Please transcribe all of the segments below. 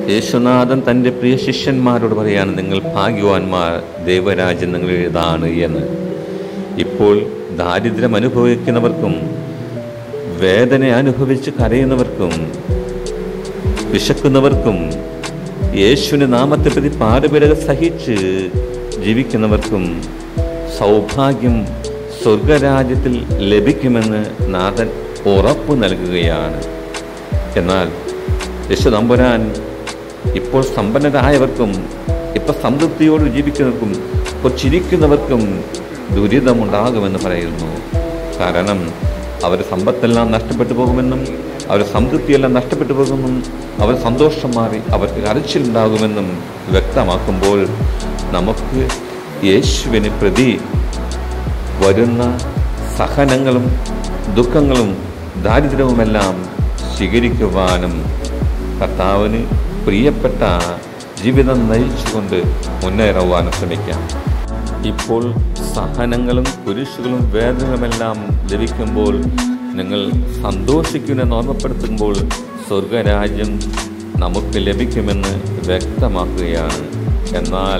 യേശുനാഥൻ തൻ്റെ പ്രിയ ശിഷ്യന്മാരോട് പറയാണ് നിങ്ങൾ ഭാഗ്യവാന്മാർ ദൈവരാജ്യം നിങ്ങളുടേതാണ് എന്ന് ഇപ്പോൾ ദാരിദ്ര്യം അനുഭവിക്കുന്നവർക്കും വേദന അനുഭവിച്ച് കരയുന്നവർക്കും വിശക്കുന്നവർക്കും യേശുവിൻ്റെ നാമത്തെ പ്രതി പാടുപെടുക സഹിച്ച് ജീവിക്കുന്നവർക്കും സൗഭാഗ്യം സ്വർഗരാജ്യത്തിൽ ലഭിക്കുമെന്ന് നാഥൻ ഉറപ്പ് നൽകുകയാണ് എന്നാൽ യേശു തമ്പുരാൻ ഇപ്പോൾ സമ്പന്നരായവർക്കും ഇപ്പോൾ സംതൃപ്തിയോട് ജീവിക്കുന്നവർക്കും ഇപ്പോൾ ചിരിക്കുന്നവർക്കും ദുരിതമുണ്ടാകുമെന്ന് പറയുന്നു കാരണം അവരുടെ സമ്പത്തെല്ലാം നഷ്ടപ്പെട്ടു പോകുമെന്നും അവരുടെ സംതൃപ്തിയെല്ലാം നഷ്ടപ്പെട്ടു പോകുമെന്നും അവർ സന്തോഷം മാറി അവർക്ക് കരച്ചിലുണ്ടാകുമെന്നും വ്യക്തമാക്കുമ്പോൾ നമുക്ക് യേശുവിനെ പ്രതി വരുന്ന സഹനങ്ങളും ദുഃഖങ്ങളും ദാരിദ്ര്യവുമെല്ലാം സ്വീകരിക്കുവാനും കർത്താവിന് പ്രിയപ്പെട്ട ജീവിതം നയിച്ചുകൊണ്ട് മുന്നേറുവാനും ശ്രമിക്കാം ഇപ്പോൾ സഹനങ്ങളും കുരിശുകളും വേദനകളുമെല്ലാം ലഭിക്കുമ്പോൾ നിങ്ങൾ സന്തോഷിക്കുമെന്ന് ഓർമ്മപ്പെടുത്തുമ്പോൾ സ്വർഗരാജ്യം നമുക്ക് ലഭിക്കുമെന്ന് വ്യക്തമാക്കുകയാണ് എന്നാൽ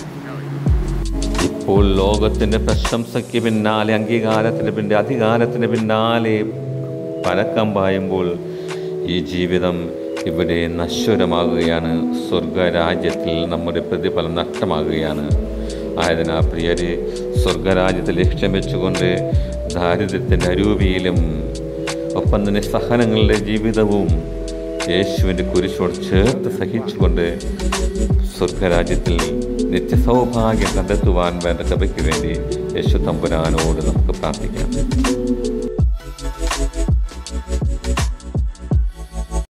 ഇപ്പോൾ ലോകത്തിൻ്റെ പ്രശംസയ്ക്ക് പിന്നാലെ അംഗീകാരത്തിന് പിന്നാലെ അധികാരത്തിന് പിന്നാലെ പരക്കം പായുമ്പോൾ ഈ ജീവിതം ഇവിടെ നശ്വരമാകുകയാണ് സ്വർഗരാജ്യത്തിൽ നമ്മുടെ പ്രതിഫലം നഷ്ടമാകുകയാണ് ആയതിനാൽ പ്രിയരെ സ്വർഗരാജ്യത്തിൽ ലക്ഷ്യം വെച്ചുകൊണ്ട് ദാരിദ്ര്യത്തിൻ്റെ അരൂപിയിലും ഒപ്പം തന്നെ സഹനങ്ങളുടെ ജീവിതവും യേശുവിൻ്റെ കുരിശോട് ചേർത്ത് സഹിച്ചുകൊണ്ട് സ്വർഗരാജ്യത്തിൽ നിത്യസൗഭാഗ്യം കണ്ടെത്തുവാൻ വേണ്ട കൃപയ്ക്ക് വേണ്ടി യേശു തമ്പുരാനോട് നമുക്ക് പ്രാർത്ഥിക്കാം